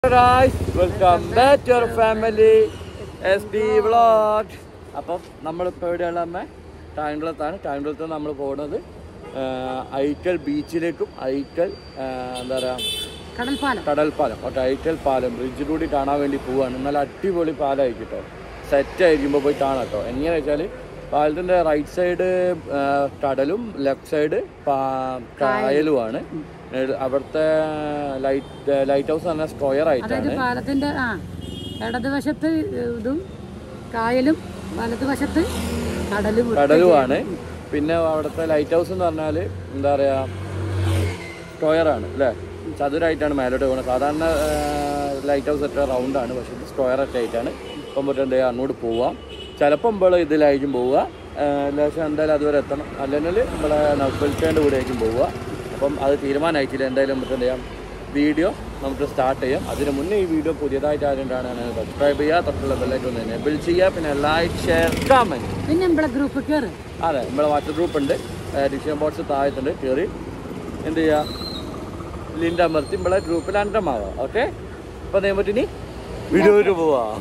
guys, welcome back to our family SB vlog. അപ്പം നമ്മളിപ്പോൾ എവിടെയുള്ള അമ്മ ടാങ്കുളത്താണ് ടാങ്കുളത്ത് നമ്മൾ പോകുന്നത് ആ, ഐക്കൽ ബീച്ചിലേക്കും ഐക്കൽ ആ, എന്താ പറയുക കടൽപ്പാലം കടൽപ്പാലം ഓക്കെ ഐക്കൽ പാലം ബ്രിഡ്ജിലൂടെ കാണാൻ വേണ്ടി പോവാണ് നല്ല അടിപൊളി പാലമായിരിക്കും കേട്ടോ സെറ്റ് ആയിരിക്കുമ്പോൾ പോയി കാണാം കേട്ടോ എങ്ങനെയാണെന്ന് വെച്ചാൽ പാലത്തിൻ്റെ റൈറ്റ് സൈഡ് കടലും ലെഫ്റ്റ് സൈഡ് കായലുമാണ് ഏഹ് അവിടുത്തെ ലൈറ്റ് ലൈറ്റ് ഹൗസ് പറഞ്ഞാൽ സ്ക്വയർ അതായത് ആയിട്ടാണ് പാലത്തിന്റെ ആ ഇടതുവശത്ത് ഇതും കായലും വലതുവശത്ത് കടലും ഒറ്റ കടലുമാണ് പിന്നെ അവിടുത്തെ ലൈറ്റ് ഹൗസ് എന്ന് പറഞ്ഞാൽ എന്താ പറയുക സ്ക്വയർ ആണ് അല്ലേ ചതുരായിട്ടാണ് മേലോട്ട് പോകുന്നത് സാധാരണ ലൈറ്റ് ഹൗസ് ഒക്കെ റൗണ്ട് ആണ് പക്ഷേ ഇത് സ്ക്വയർ ഒക്കെ ആയിട്ടാണ് ഇപ്പം പറ്റുണ്ട് അങ്ങോട്ട് പോവാം ചിലപ്പോൾ നമ്മൾ ഇതിലായിരിക്കും പോവുക ലേശം എന്തായാലും അതുവരെ എത്തണം അല്ലെങ്കിൽ നമ്മളെ നൗബൽക്കേൻ്റെ കൂടെയായിരിക്കും പോവുക അപ്പം അത് തീരുമാനമായിട്ടില്ല എന്തായാലും നമുക്ക് എന്ത് ചെയ്യാം വീഡിയോ നമുക്ക് സ്റ്റാർട്ട് ചെയ്യാം അതിന് മുന്നേ ഈ വീഡിയോ പുതിയതായിട്ട് ആരുണ്ടാണ് സബ്സ്ക്രൈബ് ചെയ്യുക തൊട്ടുള്ള ബെല്ലൈറ്റ് ഒന്ന് എനേബിൾ ചെയ്യുക പിന്നെ ലൈക്ക് ഷെയർ കമൻറ്റ് പിന്നെ നമ്മളെ ഗ്രൂപ്പ് കയറ് അതെ നമ്മളെ വാട്സപ്പ് ഗ്രൂപ്പ് ഉണ്ട് ഡിസിഷൻ ബോക്സ് താഴത്തുണ്ട് കയറി എന്ത് ചെയ്യുക ലിൻ്റെ അമർത്തി നമ്മളെ ഗ്രൂപ്പിൽ അണ്ടമാവാം ഓക്കെ അപ്പോൾ അതേ പറ്റിനി വീഡിയോയിൽ പോവാം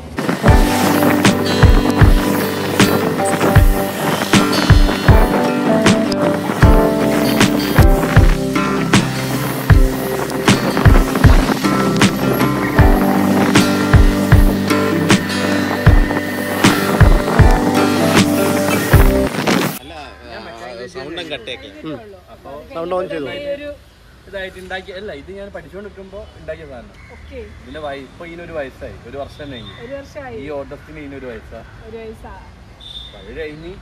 സൗണ്ടും കട്ടയൊക്കെ സൗണ്ട് ഓൺ ചെയ്തു ഇതായിട്ട് ഉണ്ടാക്കി അല്ല ഇത് ഞാൻ പഠിച്ചുകൊണ്ട് നിൽക്കുമ്പോൾ ഉണ്ടാക്കിയ സാധനം ഇതിന്റെ വയ ഇപ്പൊ ഇതിനൊരു വയസ്സായി ഒരു വർഷം കഴിഞ്ഞു ഒരു വർഷമായി ഈ ഓട്ടത്തിന് ഇതിനൊരു വയസ്സാ ഒരു വയസ്സാ അപ്പൊ അത് കഴിഞ്ഞ്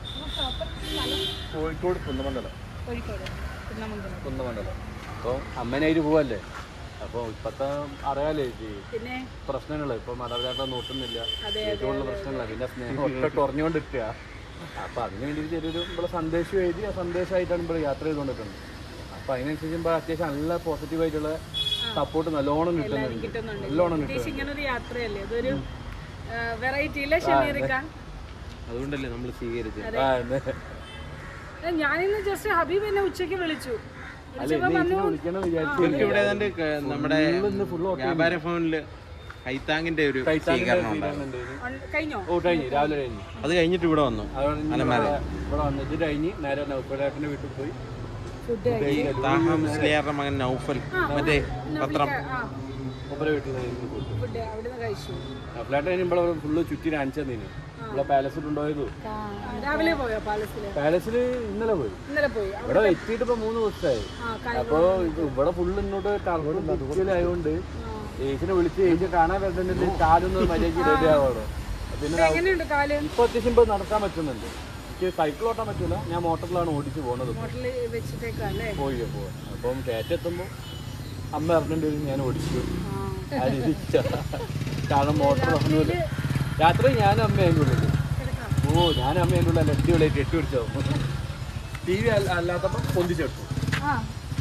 കോഴിക്കോട് കുന്നമണ്ഡലം കോഴിക്കോട് കുന്നമംഗലം കുന്നമണ്ഡലം അപ്പോൾ അമ്മനായിട്ട് പോവല്ലേ അപ്പോൾ ഇപ്പത്തെ അറിയാലേ ചേച്ചി പിന്നെ പ്രശ്നങ്ങൾ ഇപ്പൊ മാതാപിതാക്കളെ നോക്കുന്നില്ല അതെ, ഏറ്റവും ഉള്ള പ്രശ്നങ്ങളാണ് പിന്നെ സ്നേഹം ഒക്കെ കുറഞ്ഞുകൊണ്ടിരിക്കുക അപ്പൊ അതിന് വേണ്ടി ചെറിയൊരു ഇവിടെ സന്ദേശം എഴുതി ആ സന്ദേശമായിട്ടാണ് ഇവിടെ യാത്ര ചെയ്തുകൊണ്ടിരിക്കുന്നത് അപ്പൊ അതിനനുസരിച്ച് ഇപ്പോൾ അത്യാവശ്യം നല്ല പോസിറ്റീവ് ആയിട്ടുള്ള സപ്പോർട്ട് നല്ലോണം കിട്ടുന്നുണ്ട് കിട്ടുന്നുണ്ട് നല്ലോണം പ്രത്യേകിച്ച് ഇങ്ങനെ ഒരു യാത്രയല്ലേ ഇതൊരു വെറൈറ്റി ഇല്ലേ ഷമീറിക്ക അതുകൊണ്ടല്ലേ നമ്മൾ സ്വീകരിച്ചത് ആ, അതെ. ഞാനിന്ന് ജസ്റ്റ് ഹബീബ് എന്നെ ഉച്ചയ്ക്ക് വിളിച്ചു അല്ല ഇന്ന് ചേച്ചിനെ വിളിക്കണം വിചാരിച്ചു എനിക്ക് ഇവിടെ ഏതാണ്ട് ക- നമ്മുടെ ഇന്ന് full ഓട്ടം വ്യാപാര ഭവനില് ഹൈത്താങ്ങിന്റെ ഒരു സ്വീകരണം ഉണ്ടായിരുന്നു ഉണ്ട്. കഴിഞ്ഞോ ഓ കഴിഞ്ഞു രാവിലെ കഴിഞ്ഞു അത് കഴിഞ്ഞിട്ട് ഇവിടെ വന്നു അതുകൊണ്ട് ഇനി ഇവിടെ ഇവിടെ വന്ന് ഇത് കഴിഞ്ഞ് നേരെ നൗഫലാട്ടിന്റെ വീട്ടിൽ പോയി ഫുഡ് ഈ താഹ മുസ്ലിയാരുടെ മകൻ നൗഫൽ മറ്റേ പത്രം ആ ഒപ്പര വീട്ടിൽ നിന്ന് പോയി ഫുഡ് അവിടുന്ന് കഴിച്ചു നൗഫലാട്ട് കഴിഞ്ഞ് ഇവിടെ ഫുള്ള് ചുറ്റി കാണിച്ചു തന്നീന് ഇവിടെ പാലസിൽ കൊണ്ടുപോയത് ആ, രാവിലെ പോയോ പാലസില് പാലസിൽ ഇന്നലെ പോയി ഇന്നലെ പോയി ഇവിടെ എത്തിയിട്ട് ഇപ്പൊ മൂന്ന് ദിവസമായി ആ കാ- അപ്പൊ ഇത് ഇവിടെ ഫുള്ള് ഇങ്ങോട്ട് കറക്റ്റായതുകൊണ്ട് ഏച്ചിനെ വിളിച്ച് ഏച്ചി കാണാൻ പറ്റുന്നില്ല കാലൊന്നും മര്യാദയ്ക്ക് റെഡി ആവാണോ പിന്നെ എങ്ങനെയുണ്ട് കാല് ഇപ്പൊ അത്യാവശ്യം ഇപ്പൊ നടക്കാൻ പറ്റുന്നുണ്ട് എനിക്ക് സൈക്കിൾ ഓട്ടാൻ പറ്റൂല ഞാൻ മോട്ടറിലാണ് ഓടിച്ച് പോകുന്നത് ഹോട്ടലിൽ വെച്ചിട്ടേക്കല്ലേ പോയി പോവാ അപ്പം കയറ്റെത്തുമ്പോ അമ്മ ഇറങ്ങേണ്ടി വരും ഞാൻ ഓടിച്ചു ആ ആ രീതിക്ക്. കാരണം മോട്ടർ തുറന്നില്ല രാത്രി ഞാനും അമ്മ അതിൻ്റെ ഉള്ളിൽ കിടക്കാം ഓ ഞാനും അമ്മ അതിൻ്റെ ഉള്ളിൽ എട്ടി വിളിയിട്ട് എട്ടി പിടിച്ചോ ടി വി അല്ലാത്തപ്പം പൊന്തിച്ചെടുത്തു ആ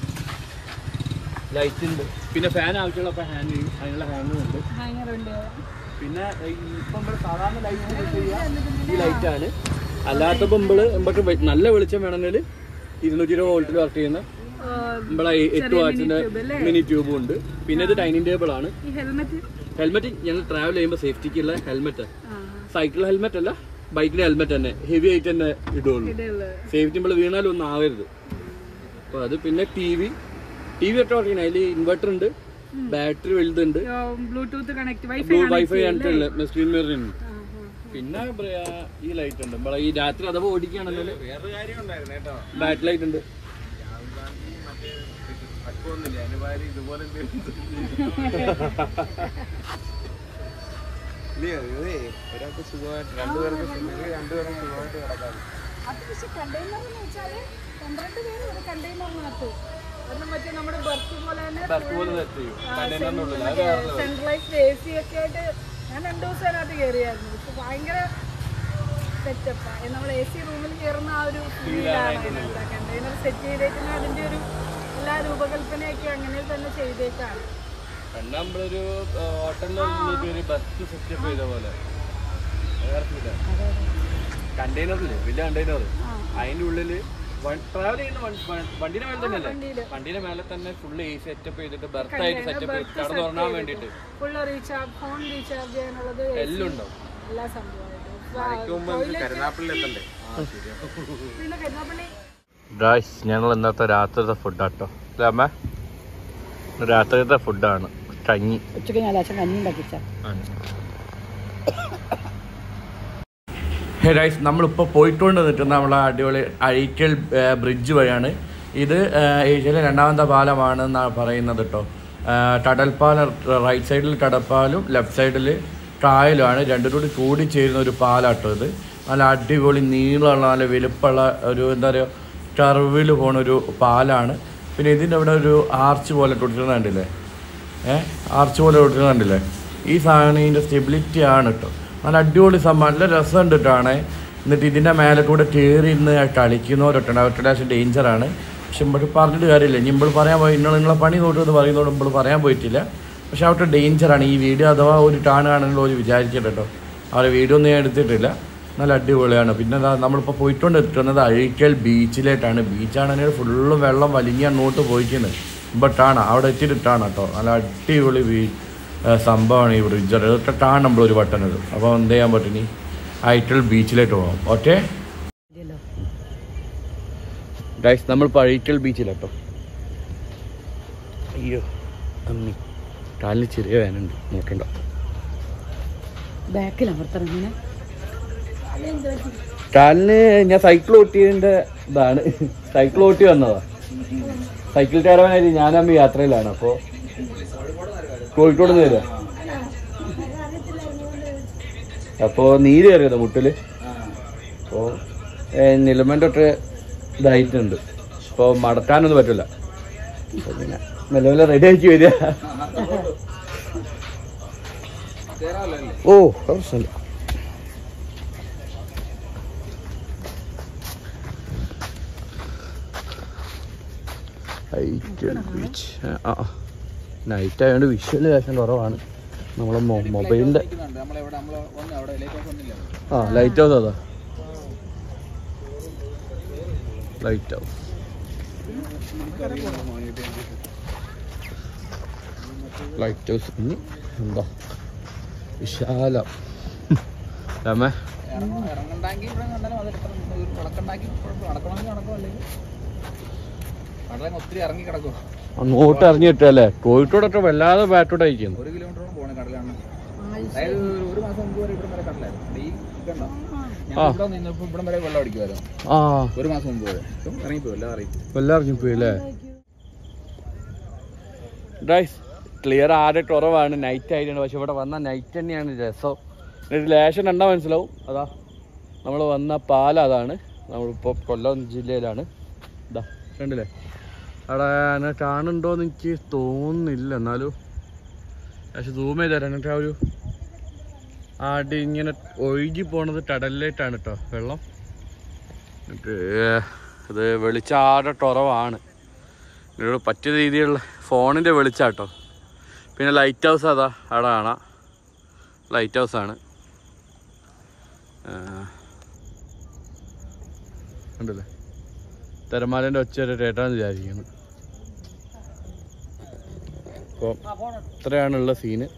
ലൈറ്റ് ഉണ്ട് പിന്നെ ഫാൻ ആവശ്യമുള്ളപ്പോൾ ഹാങ് ചെയ്യും അതിനുള്ള ഹാങ്ങും ഉണ്ട് ഭയങ്കരമുണ്ട് പിന്നെ ഈ ഇപ്പം നമ്മൾ സാധാരണ ലൈറ്റ് യൂസ് ചെയ്യുക ഈ ലൈറ്റാണ് അല്ലാത്തപ്പോൾ നമ്മൾ നമുക്ക് വെ- നല്ല വെളിച്ചം വേണമെങ്കിൽ ഇരുന്നൂറ്റി ഇരുപത് വോൾട്ടിൽ വർക്ക് ചെയ്യുന്ന നമ്മളെ ഈ എട്ട് വാട്സിന്റെ മിനി ട്യൂബും ഉണ്ട് പിന്നെ ഇത് ഡൈനിങ് ടേബിൾ ആണ് ഈ ഹെൽമെറ്റ് ഹെൽമെറ്റ് ഞങ്ങൾ ട്രാവൽ ചെയ്യുമ്പോൾ സേഫ്റ്റിക്കുള്ള ഹെൽമെറ്റ് ആ സൈക്കിൾ ഹെൽമെറ്റ് അല്ല ബൈക്കിന്റെ ഹെൽമെറ്റ് തന്നെ ഹെവി ആയിട്ട് തന്നെ ഇടുള്ളൂ ഇതുള്ളത് സേഫ്റ്റി നമ്മൾ വീണാലും ഒന്നും ആവരുത് അപ്പോൾ അത് പിന്നെ ടി വി ടി വി ഒക്കെ വർക്ക് ചെയ്യണം അതിൽ ഇൻവെർട്ടർ ഉണ്ട് ബാറ്ററി വലുതുണ്ട് Bluetooth connect wifi wifi screen mirror ഉണ്ട് പിന്നെ പറയാ ഈ ലൈറ്റ് ഉണ്ട് നമ്മളെ ഈ രാത്രി അഥവാ ഓടിക്കുകയാണെങ്കിൽ വേറൊരു കാര്യം ഉണ്ടായിരുന്നു കേട്ടോ ബാറ്റ് ലൈറ്റ് ഉണ്ട് പക്വമൊന്നുമില്ല അതിന് പകരം ഇതുപോലെ ഒരാൾക്ക് സുഖമായിട്ട് രണ്ടുപേർക്ക് സുഖം രണ്ടുപേരും സുഖമായിട്ട് കിടക്കാം അത് പക്ഷെ കണ്ടെയ്നർ എന്ന് വെച്ചാല് പന്ത്രണ്ട് പേര് ഒരു കണ്ടെയ്നറിനകത്ത് ഒരെണ്ണം മറ്റേ നമ്മുടെ ബർത്ത് പോലെ തന്നെ ബസ് പോലെ സെറ്റ് ചെയ്യും കണ്ടെയ്നറിനുള്ളിൽ അത് വേറെ സെൻട്രലൈസ്ഡ് എ സി ഒക്കെ ആയിട്ട് ഞാൻ രണ്ടു ദിവസം അതിനകത്ത് കയറിയായിരുന്നു പക്ഷെ ഭയങ്കര സെറ്റപ്പാണ് നമ്മൾ എ സി റൂമിൽ കയറുന്ന ആ ഒരു ഫീലാണ് കണ്ടെയ്നർ സെറ്റ് ചെയ്തേക്കുന്ന അതിന്റെ ഒരു എല്ലാ രൂപകൽപ്പനയൊക്കെ അങ്ങനെ തന്നെ ചെയ്തേക്കാണ് പണ്ട് നമ്മളൊരു ഹോട്ടലിൽ ഒരു ബസ് സെറ്റപ്പ് ചെയ്ത പോലെ കണ്ടെയ്നറില്ലേ വലിയ കണ്ടെയ്നർ അതിൻ്റെ ഉള്ളിൽ ട്രാവൽ ചെയ്യുന്ന വണ്ടി- വ- വണ്ടിയുടെ മേലെ തന്നെ അല്ലേ വണ്ടിയില്. വണ്ടിയുടെ മേലെ തന്നെ ഫുള്ള് എ സെറ്റപ്പ് ചെയ്തിട്ട് ബർത്ത് ആയിട്ട് സെറ്റപ്പ് ചെയ്ത് കടന്നു ഉറങ്ങാൻ വേണ്ടിയിട്ട് ഫുള്ള് റീചാർജ് ഫോൺ റീചാർജ് ചെയ്യാനുള്ളത് എല്ലാം ഉണ്ടാവും എല്ലാ സംഭവമായിട്ടും മുമ്പ് നമുക്ക് കരുനാപ്പള്ളി എത്തണ്ടേ പിന്നെ കരുനാപ്പള്ളി ഗായ്സ് ഞങ്ങൾ ഇന്നത്തെ രാത്രിത്തെ ഫുഡാട്ടോ അല്ലേ അമ്മ ഇന്ന് രാത്രിത്തെ ഫുഡാണ് കഞ്ഞി ഉച്ചയ്ക്ക് ഞാൻ ലേശം കഞ്ഞി ഉണ്ടാക്കിച്ച ഹേ ഗൈസ് നമ്മളിപ്പോൾ പോയിക്കൊണ്ട് നിൽക്കുന്ന നമ്മളെ അടിപൊളി അഴീക്കൽ ബ്രിഡ്ജ് വഴിയാണ് ഇത് ആ, ഏഷ്യയിലെ രണ്ടാമത്തെ പാലമാണ് എന്നാണ് പറയുന്നത് കേട്ടോ കടൽപ്പാലം റൈറ്റ് സൈഡിൽ കടൽപ്പാലും ലെഫ്റ്റ് സൈഡിൽ കായലുമാണ് രണ്ടും കൂടി കൂടി ചേരുന്ന ഒരു പാലാട്ടോ ഇത് നല്ല അടിപൊളി നീളമുള്ള നല്ല വലുപ്പമുള്ള ഒരു എന്താ പറയുക കർവിൽ പോണ ഒരു പാലാണ് പിന്നെ ഇതിൻ്റെ ഇവിടെ ഒരു ആർച്ച് പോലെ കൊടുത്തിരുന്ന കണ്ടില്ലേ ഏഹ് ആർച്ച് പോലെ കൊടുത്തിരുന്ന കണ്ടില്ലേ ഈ സാധനം ഇതിൻ്റെ സ്റ്റെബിലിറ്റി ആണ് കേട്ടോ നല്ല അടിപൊളി സംഭവം നല്ല രസമുണ്ട് കേട്ടാണ് എന്നിട്ട് ഇതിൻ്റെ മേലെ കൂടെ കയറി ഇരുന്ന് കളിക്കുന്നവരൊട്ടുണ്ട് അവരുടെ ലേശം ഡേഞ്ചറാണ് പക്ഷെ ഇവിടെ പറഞ്ഞിട്ട് കാര്യമില്ല ഇനി ഇപ്പോൾ പറയാൻ പോയി നിങ്ങൾ നിങ്ങളെ പണി നോട്ടുമെന്ന് പറയുന്നതുകൊണ്ട് ഇപ്പോൾ പറയാൻ പോയിട്ടില്ല പക്ഷെ അവരുടെ ഡേഞ്ചറാണ് ഈ വീഡിയോ അഥവാ ഒരു ടാണ് കാണുന്നതിൽ ഒരു വിചാരിക്കട്ടെ കേട്ടോ അവരെ വീഡിയോ ഒന്നും ഞാൻ എടുത്തിട്ടില്ല നല്ല അടിപൊളിയാണ് പിന്നെ എന്താ നമ്മളിപ്പോൾ പോയിക്കൊണ്ട് എത്തുന്നത് അഴീക്കൽ ബീച്ചിലേട്ടാണ് ബീച്ചാണെങ്കിൽ ഫുള്ള് വെള്ളം വലിഞ്ഞ് അങ്ങോട്ട് പോയിക്കുന്നത് ബട്ടാണ് അവിടെ എത്തിയിട്ടാണ് കേട്ടോ നല്ല അടിപൊളി ബീ ഏഹ് സംഭവമാണ് ഈ ബ്രിഡ്ജ് ഇട്ടിട്ടാണ് നമ്മളൊരു വട്ടനത് അപ്പോൾ എന്ത് ചെയ്യാൻ പറ്റും ഇനി അഴീക്കൽ ബീച്ചിലേക്ക് പോകാം ഓക്കെ ഗൈസ് നമ്മളിപ്പോൾ അഴീക്കൽ ബീച്ചിലാട്ടോ അയ്യോ അമ്മി കാലിന് ചെറിയ വേനുണ്ട് നോക്കണ്ട ബാക്കിൽ അമർത്തണം ഇങ്ങനെ കാലിന് ഞാൻ സൈക്കിൾ ഓട്ടിയതിന്റെ ഇതാണ് സൈക്കിൾ ഓട്ടി വന്നതാ സൈക്കിൾ കയറാനായിട്ട് ഞാനമ്മ യാത്രയിലാണ് അപ്പോൾ കോഴിക്കോട് നിന്ന് വരിക അപ്പോൾ നീര് കയറിയതാ മുട്ടില് അപ്പോൾ നിലമൻ തൊട്ട് ഇതായിട്ടുണ്ട് അപ്പോൾ മടക്കാനൊന്നും പറ്റില്ല അപ്പോൾ പിന്നെ മെല്ലെ മെല്ലെ റെഡി ആക്കി വരിക ഓ പ്രശ്നമില്ല ഐറ്റൽ ബീച്ച് ആ നൈറ്റ് ആയതുകൊണ്ട് വിഷ്വൽ ലേശം കുറവാണ് നമ്മളെ മൊബൈലിൻ്റെ നമ്മളെവിടെ നമ്മളെ വന്ന് അവിടെ ലൈറ്റ് ഹൗസ് ഒന്നില്ല ആ ലൈറ്റ് ഹൗസ് അതാ ലൈറ്റ് ഹൗസ് ലൈറ്റ് ഹൗസ് ഇനി എന്താ വിശാലം രമേ ഇറങ്ങണ്ടെങ്കിൽ ഇവിടെ കണ്ടാലും അത് വിളക്കുണ്ടാക്കി നടക്കണമെങ്കിൽ നടക്കും അല്ലെങ്കിൽ വളരെ ഒത്തിരി ഇറങ്ങി കിടക്കും അങ്ങോട്ട് ഇറങ്ങിയിട്ടല്ലേ കോഴിക്കോടൊക്കെ വല്ലാതെ ബാറ്റോടെ അയക്കുന്നു ഒരു കിലോമീറ്ററോളം പോകണം കടലാണ് അതായത് ഒരു- ഒരു മാസം മുമ്പ് വരെ ഇവിടെ വരെ കടലായിരുന്നു ഈ ഇതുണ്ടോ ഞാൻ ആ. ഇവിടെ നിന്നപ്പോൾ ഇവിടെ വരെ വെള്ളം അടിക്കുമായിരുന്നു ആ ഒരു മാസം മുമ്പ് വരെ ഇപ്പം ഇറങ്ങിപ്പോയി എല്ലാം അറിയിക്കും എല്ലാം ഇറങ്ങിപ്പോയി അല്ലേ ഗൈസ് ക്ലിയർ ആടെ കുറവാണ് നൈറ്റ് ആയിട്ടാണ് പക്ഷെ ഇവിടെ വന്ന നൈറ്റ് തന്നെയാണ് രസം ഒരു ലേശം കണ്ടാൽ മനസ്സിലാവും അതാ നമ്മൾ വന്ന പാലം അതാണ് നമ്മളിപ്പോൾ കൊല്ലം ജില്ലയിലാണ് ഇതാ കണ്ടില്ലേ അവിടെ എന്നെ കാണുന്നുണ്ടോയെന്ന് എനിക്ക് തോന്നുന്നില്ല എന്നാലും പക്ഷെ സൂം ചെയ്ത് തരാം എന്നിട്ട് ആ ഒരു ആടി ഇങ്ങനെ ഒഴുകി പോണത് കടലിലേക്കാണ് കേട്ടോ വെള്ളം എന്നിട്ട് ഇത് വെളിച്ചാടെ കുറവാണ് ഇതിനോട് പറ്റിയ രീതിയിലുള്ള ഫോണിൻ്റെ വെളിച്ചാട്ടോ പിന്നെ ലൈറ്റ് ഹൗസ് അതാ അവിടെ കാണാം ലൈറ്റ് ഹൗസാണ് ഉണ്ടല്ലേ തിരമാലേൻ്റെ ഒച്ച ഒരു കേട്ടാന്ന് വിചാരിക്കുന്നു അപ്പോൾ ഇത്രയാണുള്ള സീന്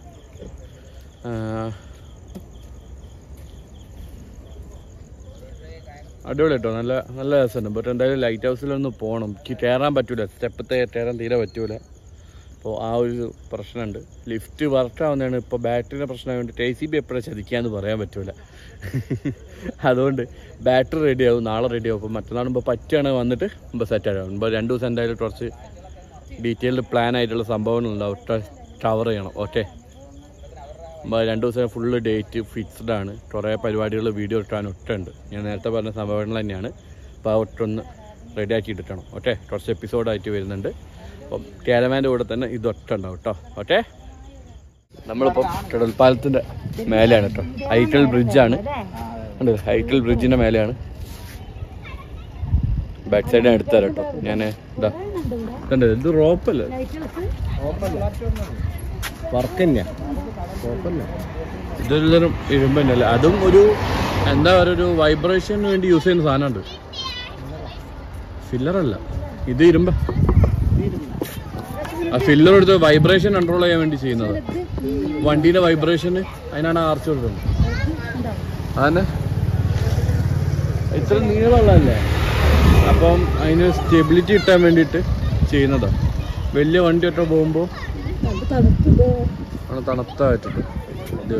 അടിപൊളി കേട്ടോ നല്ല നല്ല രസമുണ്ട് ബട്ട് എന്തായാലും ലൈറ്റ് ഹൗസിലൊന്ന് പോകണം എനിക്ക് കയറാൻ പറ്റൂല സ്റ്റെപ്പത്തെ കയറാൻ തീരെ പറ്റൂല അപ്പോൾ ആ ഒരു പ്രശ്നമുണ്ട് ലിഫ്റ്റ് വർക്ക് ആവുന്നതാണ് ഇപ്പോൾ ബാറ്ററിയുടെ പ്രശ്നമായതുകൊണ്ട് ടി സി ബി എപ്പോഴും ചതിക്കാന്ന് പറയാൻ പറ്റൂല അതുകൊണ്ട് ബാറ്ററി റെഡി ആവും നാളെ റെഡി ആവും അപ്പോൾ മറ്റന്നാളുമ്പോൾ പറ്റുകയാണെങ്കിൽ വന്നിട്ട് ഇപ്പോൾ സെറ്റ് ആകും ഇപ്പോൾ രണ്ട് ദിവസം എന്തായാലും കുറച്ച് ഡീറ്റെയിൽഡ് പ്ലാൻ ആയിട്ടുള്ള സംഭവങ്ങളുണ്ടാവും ഒക്കെ കവർ ചെയ്യണം ഓക്കെ രണ്ട് ദിവസം ഫുള്ള് ഡേറ്റ് ഫിക്സ്ഡ് ആണ് കുറേ പരിപാടികൾ വീഡിയോ ഇട്ടാനും ഒക്കെ ഉണ്ട് ഞാൻ നേരത്തെ പറഞ്ഞ സംഭവങ്ങൾ തന്നെയാണ് അപ്പോൾ ആ ഒട്ടൊന്ന് റെഡി ആക്കി ഇട്ടിട്ടണം ഓക്കെ കുറച്ച് എപ്പിസോഡായിട്ട് വരുന്നുണ്ട് അപ്പം കേരമാൻ്റെ കൂടെ തന്നെ ഇതൊക്കെ ഉണ്ടാവും കേട്ടോ ഓക്കെ നമ്മളിപ്പോൾ കടൽപ്പാലത്തിൻ്റെ മേലെയാണ് കേട്ടോ ഹൈറ്റൽ ബ്രിഡ്ജാണ് ഉണ്ട് ഹൈറ്റൽ ബ്രിഡ്ജിൻ്റെ മേലെയാണ് ബാക്ക് സൈഡ് ഞാൻ എടുത്തുതരാം കേട്ടോ ഞാൻ ഇതാ കണ്ടോ ഇത് റോപ്പല്ലേ വർക്ക് തന്നെയാണ് കുഴപ്പമില്ല ഇതെല്ലാവരും ഇരുമ്പ് തന്നെയല്ലേ അതും ഒരു എന്താ പറയുക ഒരു വൈബ്രേഷന് വേണ്ടി യൂസ് ചെയ്യുന്ന സാധനമുണ്ട് ഫില്ലറല്ല ഇത് ഇരുമ്പ ആ ഫില്ലർ എടുത്ത് വൈബ്രേഷൻ കൺട്രോൾ ചെയ്യാൻ വേണ്ടി ചെയ്യുന്നത് വണ്ടീന്റെ വൈബ്രേഷന് അതിനാണ് ആർച്ച് കൊടുക്കുന്നത് അതന്നെ ഇത്ര നീളമുള്ളതല്ലേ അപ്പം അതിന് സ്റ്റെബിലിറ്റി കിട്ടാൻ വേണ്ടിയിട്ട് ചെയ്യുന്നതാ വലിയ വണ്ടി ഒറ്റ പോകുമ്പോൾ ആണ് തണുത്തായിട്ടുണ്ട് ഇത്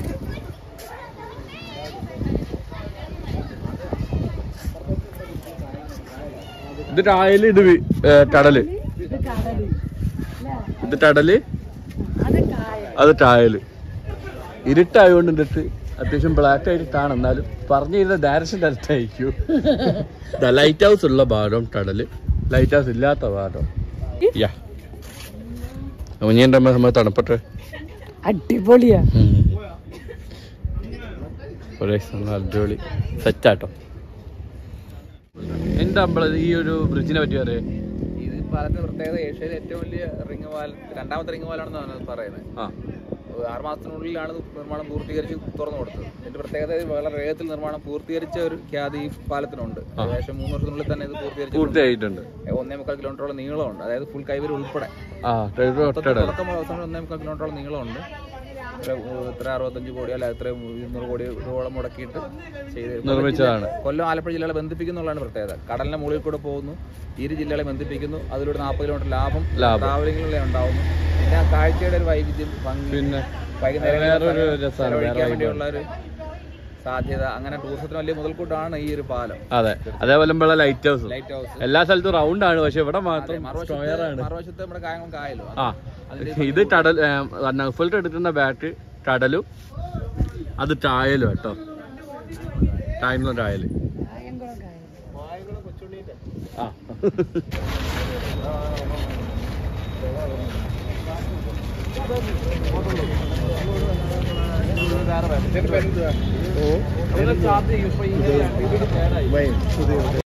ഇത് രായല് ഇത് വി- ഏ, ടടല് ഇത് കടല് ഇത് ടടല് അത് കായ അത് ടായല് ഇരുട്ടായതുകൊണ്ട് ഇതിട്ട് അത്യാവശ്യം ബ്ലാക്ക് ആയിട്ട് കാണും എന്നാലും പറഞ്ഞു കഴിഞ്ഞാൽ ഡയറക്ഷൻ കറക്റ്റ് ആയിരിക്കും ലൈറ്റ് ഹൗസ് ഉള്ള ഭാഗം ടടല് ലൈറ്റ് ഹൗസ് ഇല്ലാത്ത ഭാഗം യാ കുഞ്ഞിൻ്റെ നമ്മൾ തണുപ്പട്ടെ അടിപൊളിയാ ഒരേ നല്ല അടിപൊളി സെറ്റാട്ടോ എന്താ അമ്പളത് ഈ ഒരു ബ്രിഡ്ജിനെ പറ്റി അറിയേ ഇത് പാലത്തിന്റെ പ്രത്യേകത ഏഷ്യയിലെ ഏറ്റവും വലിയ റിംഗ് പാലം രണ്ടാമത്തെ റിംഗ് പാലാണെന്നാണ് പറയുന്നത് ആ ആറ് മാസത്തിനുള്ളിലാണ് ഇത് നിർമ്മാണം പൂർത്തീകരിച്ച് തുറന്നു കൊടുത്തത് ഇതിന്റെ പ്രത്യേകത ഇത് വളരെ വേഗത്തിൽ നിർമ്മാണം പൂർത്തീകരിച്ച ഒരു ഖ്യാതി ഈ പാലത്തിനുണ്ട് ഏകദേശം മൂന്ന് വർഷത്തിനുള്ളിൽ തന്നെ ഇത് പൂർത്തീകരിച്ചു പൂർത്തിയായിട്ടുണ്ട് ഒന്നേ മുക്കാൽ കിലോമീറ്ററോളം നീളമുണ്ട് അതായത് ഫുൾ കൈവരി ഉൾപ്പെടെ ആ ഡ്രൈവർ ഒറ്റടൽ തുടക്കം അവസാനം ഒന്നേ മുക്കാൽ കിലോമീറ്ററോളം നീളമുണ്ട് ഇത്ര ഏഹ്, ഇത്ര അറുപത്തഞ്ച് കോടി അല്ല ഇത്ര ഇരുന്നൂറ് കോടി രൂപയോളം മുടക്കിയിട്ട് ചെയ്ത് നിർമ്മിച്ചതാണ് കൊല്ലം ആലപ്പുഴ ജില്ലകളെ ബന്ധിപ്പിക്കുന്നുള്ളതാണ് പ്രത്യേകത കടലിന്റെ മുകളിൽ കൂടെ പോകുന്നു ഇരു ജില്ലകളെ ബന്ധിപ്പിക്കുന്നു അതിലൂടെ നാൽപ്പത് കിലോമീറ്റർ ലാഭം ലാഭം. ട്രാവലിംഗിലൂടെ ഉണ്ടാവുന്നു പിന്നെ ആ കാഴ്ചയുടെ ഒരു വൈവിധ്യം ഭംഗി പിന്നെ വൈകുന്നേരങ്ങളിൽ വേറൊരു സ്ഥലം രസമാണ്, ചെലവഴിക്കാൻ വേറെ വേണ്ടിയുള്ള ഒരു സാധ്യത അങ്ങനെ ടൂറിസത്തിന് വലിയ മുതൽക്കൂട്ടാണ് ഈ ഒരു പാലം അതെ അതേപോലെ നമ്മളെ ലൈറ്റ് ഹൗസ് ലൈറ്റ് ഹൗസ് എല്ലാ സ്ഥലത്തും റൗണ്ട് ആണ് പക്ഷെ ഇവിടെ മാത്രം സ്ക്വയർ മറുവശത്ത് ആണ് മറുവശത്ത് നമ്മുടെ കായംകുളം കായലോ ആ ഇത് ടടൽ നഫൽട്ട് എടുക്കുന്ന ബാറ്റ് ടടലും അത് ടായലും കേട്ടോ ടായലും ടായല് കായംകുളം കായ ആ വേറെ